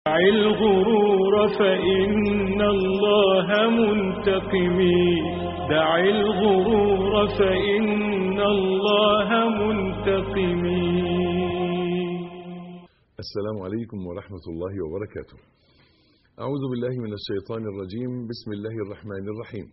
دع الغرور فإن الله منتقم دع الغرور فإن الله منتقم السلام عليكم ورحمة الله وبركاته أعوذ بالله من الشيطان الرجيم بسم الله الرحمن الرحيم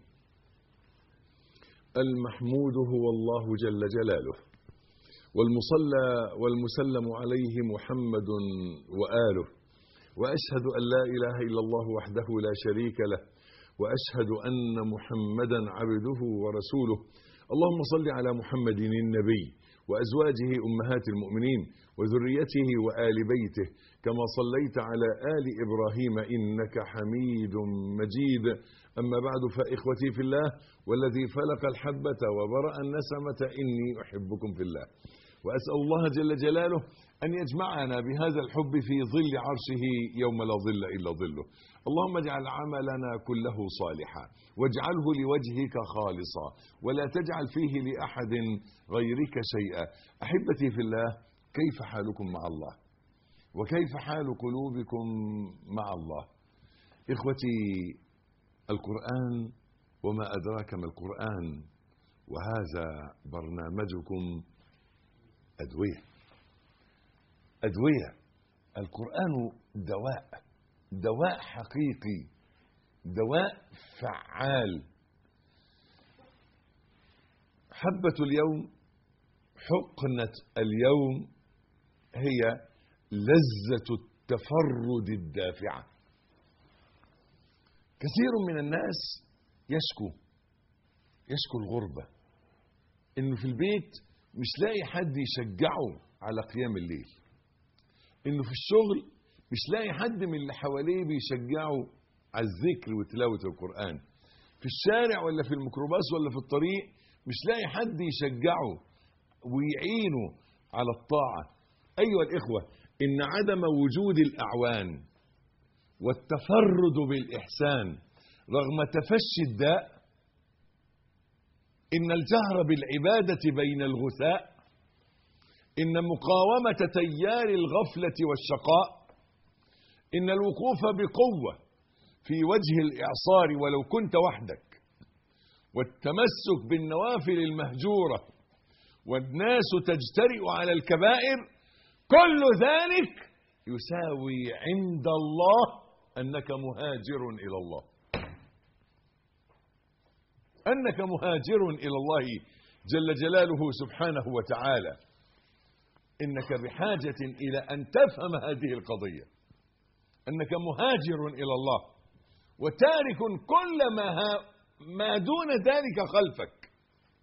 المحمود هو الله جل جلاله والمصلى والمسلم عليه محمد وآله وأشهد أن لا إله إلا الله وحده لا شريك له وأشهد أن محمدا عبده ورسوله اللهم صل على محمد النبي وأزواجه أمهات المؤمنين وذريته وآل بيته كما صليت على آل إبراهيم إنك حميد مجيد أما بعد فإخوتي في الله والذي فلق الحبة وبرأ النسمة إني أحبكم في الله وأسأل الله جل جلاله أن يجمعنا بهذا الحب في ظل عرشه يوم لا ظل إلا ظله اللهم اجعل عملنا كله صالحا واجعله لوجهك خالصا ولا تجعل فيه لأحد غيرك شيئا أحبتي في الله كيف حالكم مع الله وكيف حال قلوبكم مع الله إخوتي القرآن وما أدراك ما القرآن وهذا برنامجكم أدوية أدوية القرآن دواء دواء حقيقي دواء فعال حبة اليوم حقنة اليوم هي لذة التفرد الدافعة كثير من الناس يشكو يشكو الغربة انه في البيت مش لاقي حد يشجعه على قيام الليل انه في الشغل مش لاقي حد من اللي حواليه بيشجعه على الذكر وتلاوة القرآن في الشارع ولا في الميكروباص ولا في الطريق مش لاقي حد يشجعه ويعينه على الطاعة أيها الإخوة إن عدم وجود الأعوان والتفرد بالإحسان رغم تفشي الداء إن الجهر بالعبادة بين الغثاء إن مقاومة تيار الغفلة والشقاء إن الوقوف بقوة في وجه الإعصار ولو كنت وحدك والتمسك بالنوافل المهجورة والناس تجترئ على الكبائر كل ذلك يساوي عند الله أنك مهاجر إلى الله أنك مهاجر إلى الله جل جلاله سبحانه وتعالى إنك بحاجة إلى أن تفهم هذه القضية أنك مهاجر إلى الله وتارك كل ما, ما دون ذلك خلفك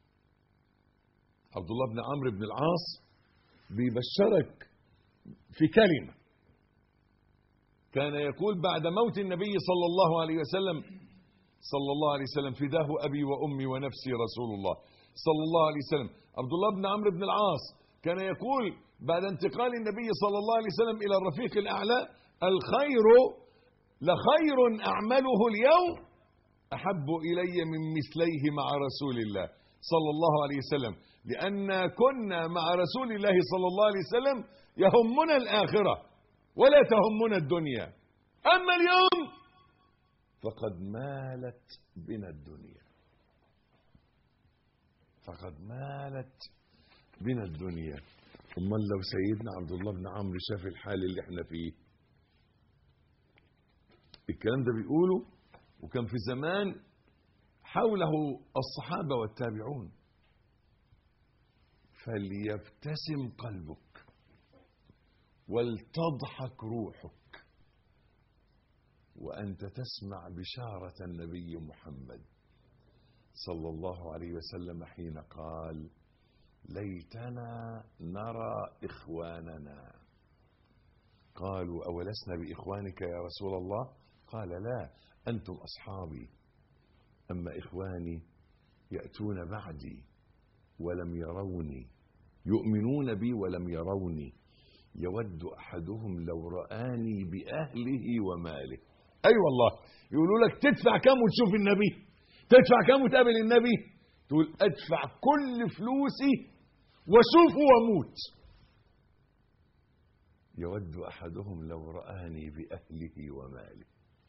عبد الله بن عمرو بن العاص بيبشرك في كلمة كان يقول بعد موت النبي صلى الله عليه وسلم صلى الله عليه وسلم فداه أبي وأمي ونفسي رسول الله صلى الله عليه وسلم عبد الله بن عمرو بن العاص كان يقول بعد انتقال النبي صلى الله عليه وسلم إلى الرفيق الأعلى الخير لخير أعمله اليوم أحب إلي من مثليه مع رسول الله صلى الله عليه وسلم لأن كنا مع رسول الله صلى الله عليه وسلم يهمنا الآخرة ولا تهمنا الدنيا أما اليوم فقد مالت بنا الدنيا فقد مالت بنا الدنيا امال لو سيدنا عبد الله بن عمرو شاف الحال اللي احنا فيه الكلام ده بيقوله وكان في زمان حوله الصحابه والتابعون فليبتسم قلبك ولتضحك روحك وانت تسمع بشاره النبي محمد صلى الله عليه وسلم حين قال ليتنا نرى إخواننا قالوا أولسنا بإخوانك يا رسول الله قال لا أنتم أصحابي أما إخواني يأتون بعدي ولم يروني يؤمنون بي ولم يروني يود أحدهم لو رآني بأهله وماله أي أيوة والله يقولوا لك تدفع كم وتشوف النبي تدفع كم وتقابل النبي تقول ادفع كل فلوسي واشوفه واموت يود أحدهم لو رآني بأهله وماله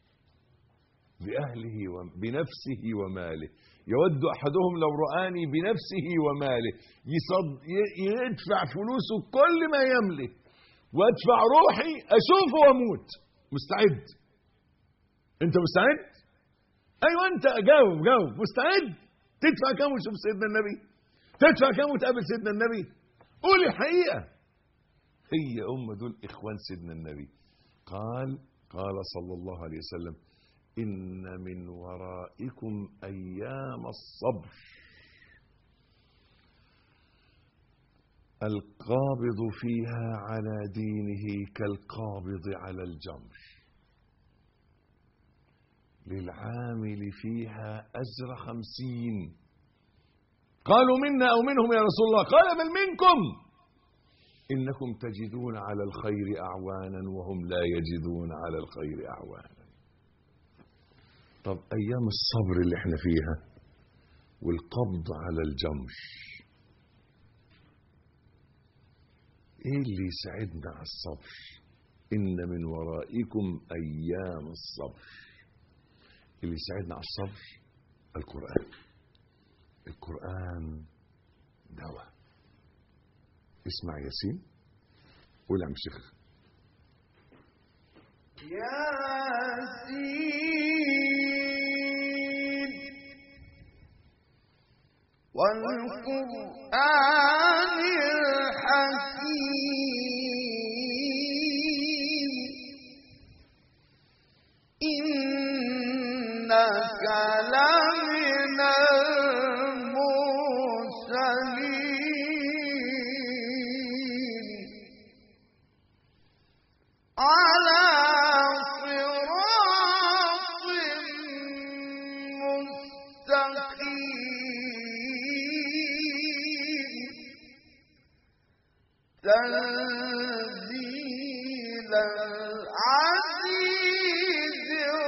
بأهله وبنفسه وماله يود أحدهم لو رآني بنفسه وماله يصد ي- يدفع فلوسه كل ما يملك وادفع روحي أشوفه وأموت مستعد أنت مستعد؟ أيوة أنت جاوب جاوب مستعد؟ تدفع كام وتشوف سيدنا النبي؟ تدفع كام وتقابل سيدنا النبي؟ قول الحقيقة هي أم دول إخوان سيدنا النبي قال قال صلى الله عليه وسلم إن من ورائكم أيام الصبر القابض فيها على دينه كالقابض على الجمر للعامل فيها أجر خمسين قالوا منا أو منهم يا رسول الله قال بل منكم إنكم تجدون على الخير أعوانا وهم لا يجدون على الخير أعوانا طب أيام الصبر اللي احنا فيها والقبض على الجمر ايه اللي يساعدنا على الصبر ان من ورائكم ايام الصبر اللي يساعدنا على الصبر القران القران دواء اسمع ياسين قول يا عم الشيخ ياسين والقرآن الحكيم إنك لمن المرسلين على صراط مستقيم تنزيل العزيز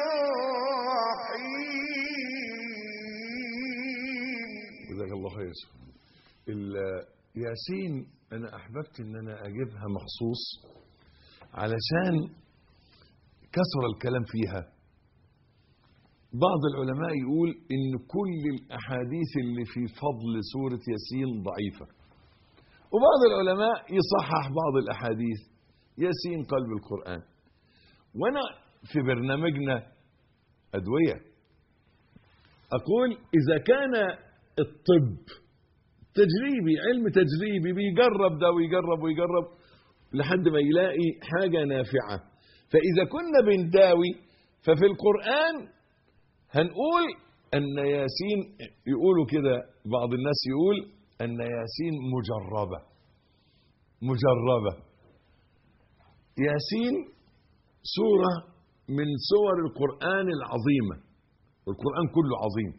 الرحيم جزاك الله خير ال- ياسين انا احببت ان انا اجيبها مخصوص علشان كثر الكلام فيها بعض العلماء يقول ان كل الاحاديث اللي في فضل سوره ياسين ضعيفه وبعض العلماء يصحح بعض الاحاديث ياسين قلب القران وانا في برنامجنا ادويه اقول اذا كان الطب تجريبي علم تجريبي بيجرب ده ويجرب ويجرب لحد ما يلاقي حاجة نافعة فإذا كنا بنداوي ففي القرآن هنقول أن ياسين يقولوا كده بعض الناس يقول أن ياسين مجربة مجربة ياسين سورة من سور القرآن العظيمة والقرآن كله عظيم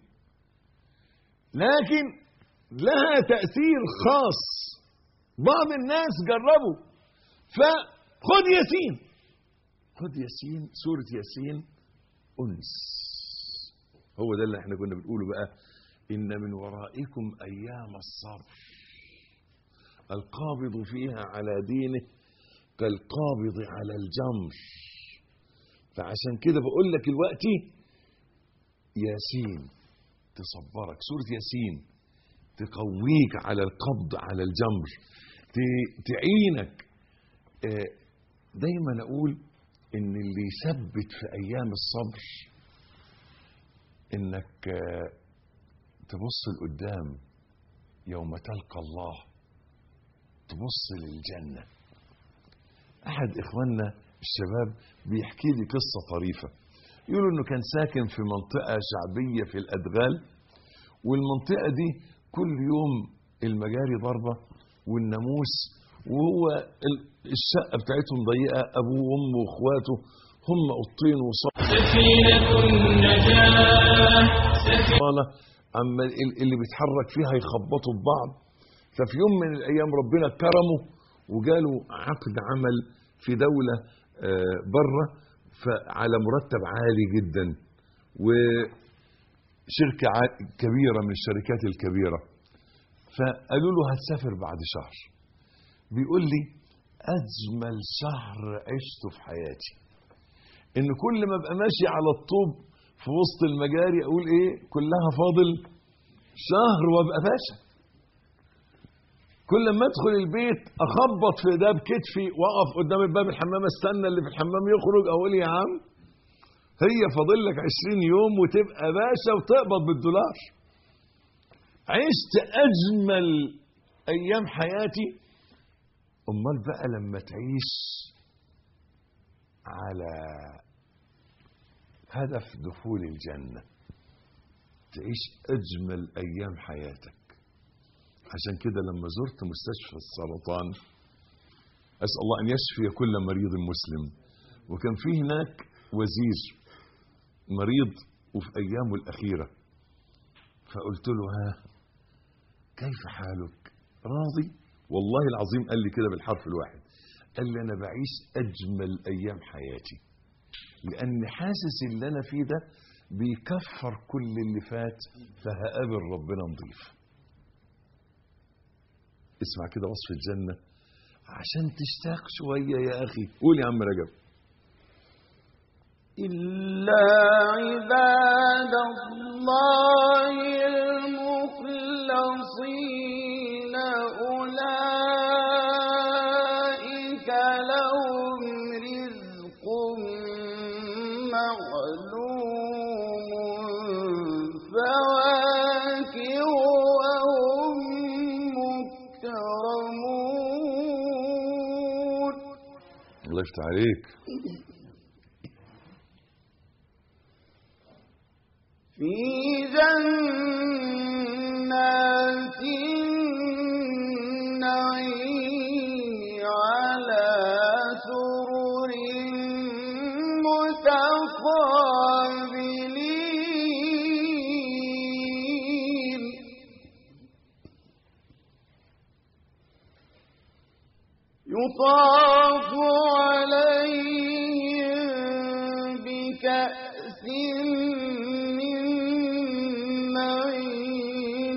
لكن لها تأثير خاص بعض الناس جربوا فخد ياسين خد ياسين سورة ياسين أنس هو ده اللي احنا كنا بنقوله بقى إن من ورائكم أيام الصبر القابض فيها على دينه كالقابض على الجمر فعشان كده بقول لك دلوقتي ياسين تصبرك سورة ياسين تقويك على القبض على الجمر ت- تعينك آه، دايما اقول ان اللي يثبت في ايام الصبر انك آه، تبص لقدام يوم تلقى الله تبص للجنة احد اخواننا الشباب بيحكي لي قصة طريفة يقولوا انه كان ساكن في منطقة شعبية في الادغال والمنطقة دي كل يوم المجاري ضربة والناموس وهو ال- الشقة بتاعتهم ضيقة أبوه وأمه وإخواته هم قطين وصالة أما ال- اللي بيتحرك فيها يخبطوا في بعض ففي يوم من الأيام ربنا كرمه وجاله عقد عمل في دولة آه، بره فعلى مرتب عالي جدا وشركة ع- كبيرة من الشركات الكبيرة فقالوا له هتسافر بعد شهر بيقول لي اجمل شهر عشته في حياتي ان كل ما ابقى ماشي على الطوب في وسط المجاري اقول ايه كلها فاضل شهر وابقى باشا كل ما ادخل البيت اخبط في ده بكتفي واقف قدام الباب الحمام استنى اللي في الحمام يخرج اقول يا عم هي فاضل لك 20 يوم وتبقى باشا وتقبض بالدولار عشت اجمل ايام حياتي امال بقى لما تعيش على هدف دخول الجنه تعيش اجمل ايام حياتك عشان كده لما زرت مستشفى السرطان اسال الله ان يشفي كل مريض مسلم وكان في هناك وزير مريض وفي ايامه الاخيره فقلت له ها كيف حالك راضي والله العظيم قال لي كده بالحرف الواحد قال لي انا بعيش اجمل ايام حياتي لان حاسس اللي انا فيه ده بيكفر كل اللي فات فهقابل ربنا نضيف اسمع كده وصف الجنة عشان تشتاق شوية يا أخي قول يا عم رجب إلا عباد الله المخلصين أولئك لهم رزق معلوم فواكه وهم مكرمون الله يفتح عليك في جنات النعيم على سرر متقابلين يطاف عليهم بكأس من معين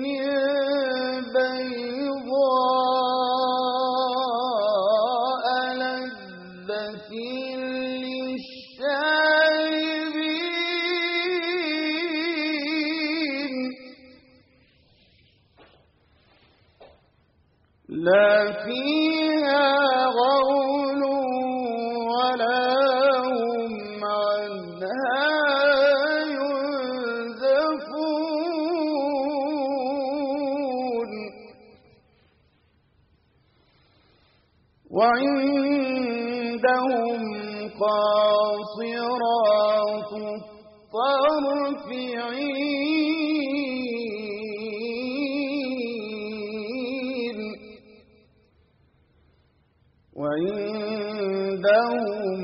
بيضاء لذة للشاربين لا فيها غول ولا هم عنها ينزفون وعندهم قاصرات الطرف عين وعندهم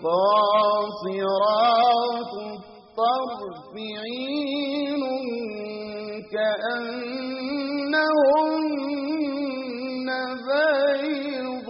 قاصرات الطرف عين كأنهن بيض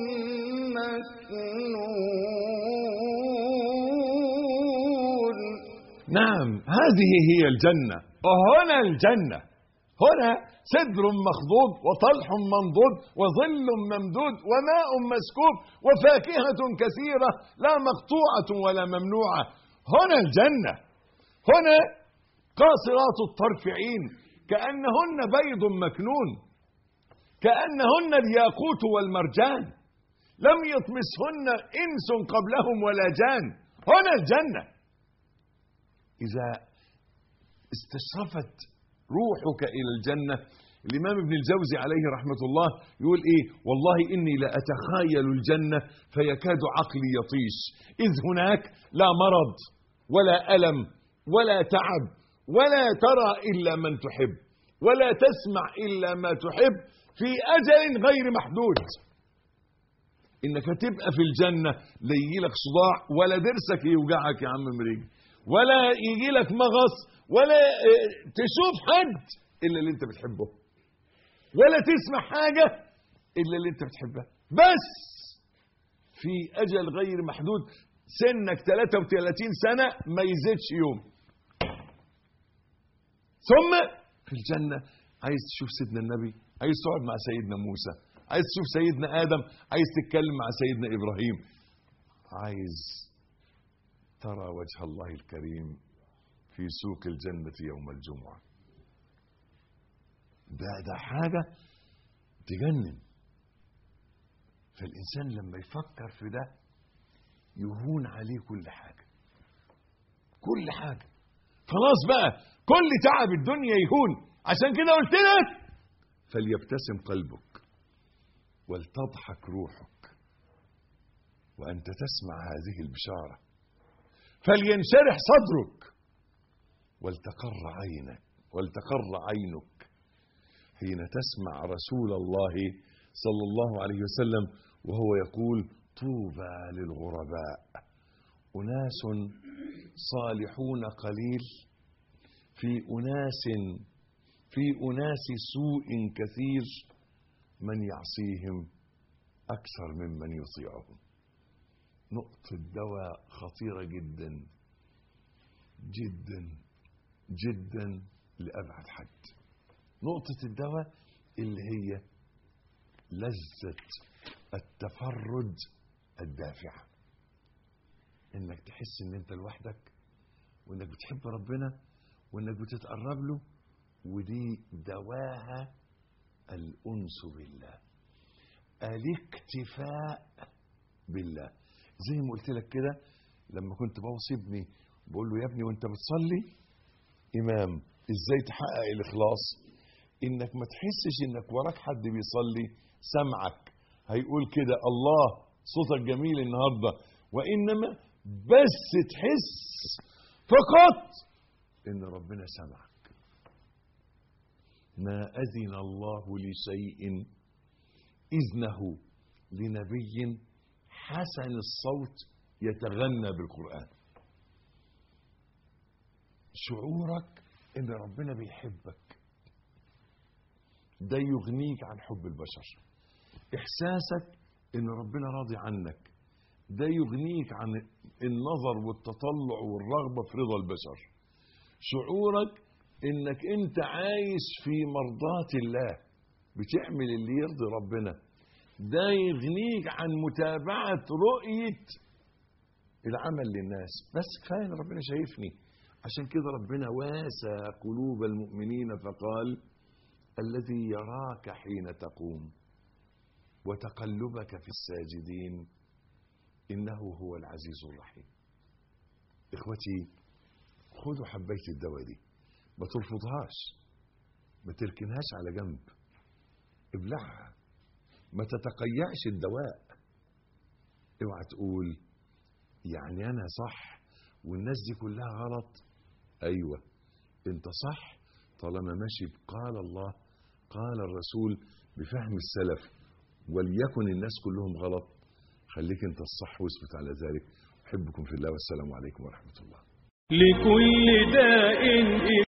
مكنون نعم هذه هي الجنة وهنا الجنة هنا سدر مخضود وطلح منضود وظل ممدود وماء مسكوب وفاكهة كثيرة لا مقطوعة ولا ممنوعة هنا الجنة هنا قاصرات الطرف عين كأنهن بيض مكنون كأنهن الياقوت والمرجان لم يطمسهن إنس قبلهم ولا جان هنا الجنة إذا استشرفت روحك إلى الجنة الإمام ابن الجوزي عليه رحمة الله يقول إيه والله إني لأتخايل الجنة فيكاد عقلي يطيش إذ هناك لا مرض ولا ألم ولا تعب ولا ترى إلا من تحب ولا تسمع إلا ما تحب في أجل غير محدود انك هتبقى في الجنه لا يجي لك صداع ولا ضرسك يوجعك يا عم مريج ولا يجي لك مغص ولا آه، تشوف حد الا اللي انت بتحبه ولا تسمع حاجه الا اللي انت بتحبها بس في اجل غير محدود سنك 33 سنه ما يزيدش يوم ثم في الجنه عايز تشوف سيدنا النبي عايز تقعد مع سيدنا موسى عايز تشوف سيدنا ادم عايز تتكلم مع سيدنا ابراهيم عايز ترى وجه الله الكريم في سوق الجنة يوم الجمعة ده ده حاجة تجنن فالإنسان لما يفكر في ده يهون عليه كل حاجة كل حاجة خلاص بقى كل تعب الدنيا يهون عشان كده قلت لك فليبتسم قلبك ولتضحك روحك وأنت تسمع هذه البشارة فلينشرح صدرك ولتقر عينك ولتقر عينك حين تسمع رسول الله صلى الله عليه وسلم وهو يقول طوبى للغرباء أناس صالحون قليل في أناس في أناس سوء كثير من يعصيهم أكثر ممن يطيعهم نقطة دواء خطيرة جدا جدا جدا لأبعد حد نقطة الدواء اللي هي لذة التفرد الدافعة انك تحس ان انت لوحدك وانك بتحب ربنا وانك بتتقرب له ودي دواها الانس بالله الاكتفاء بالله زي ما قلت لك كده لما كنت بوصي ابني بقول له يا ابني وانت بتصلي امام ازاي تحقق الاخلاص انك ما تحسش انك وراك حد بيصلي سمعك هيقول كده الله صوتك جميل النهارده وانما بس تحس فقط ان ربنا سمعك ما اذن الله لشيء اذنه لنبي حسن الصوت يتغنى بالقران شعورك ان ربنا بيحبك ده يغنيك عن حب البشر احساسك ان ربنا راضي عنك ده يغنيك عن النظر والتطلع والرغبه في رضا البشر شعورك انك انت عايش في مرضاه الله بتعمل اللي يرضي ربنا ده يغنيك عن متابعه رؤيه العمل للناس بس كفايه ان ربنا شايفني عشان كده ربنا واسى قلوب المؤمنين فقال الذي يراك حين تقوم وتقلبك في الساجدين انه هو العزيز الرحيم اخوتي خذوا حبيت الدواء دي ما ترفضهاش ما تركنهاش على جنب ابلعها ما تتقيأش الدواء اوعى تقول يعني انا صح والناس دي كلها غلط ايوه انت صح طالما ماشي قال الله قال الرسول بفهم السلف وليكن الناس كلهم غلط خليك انت الصح واثبت على ذلك احبكم في الله والسلام عليكم ورحمه الله لكل داء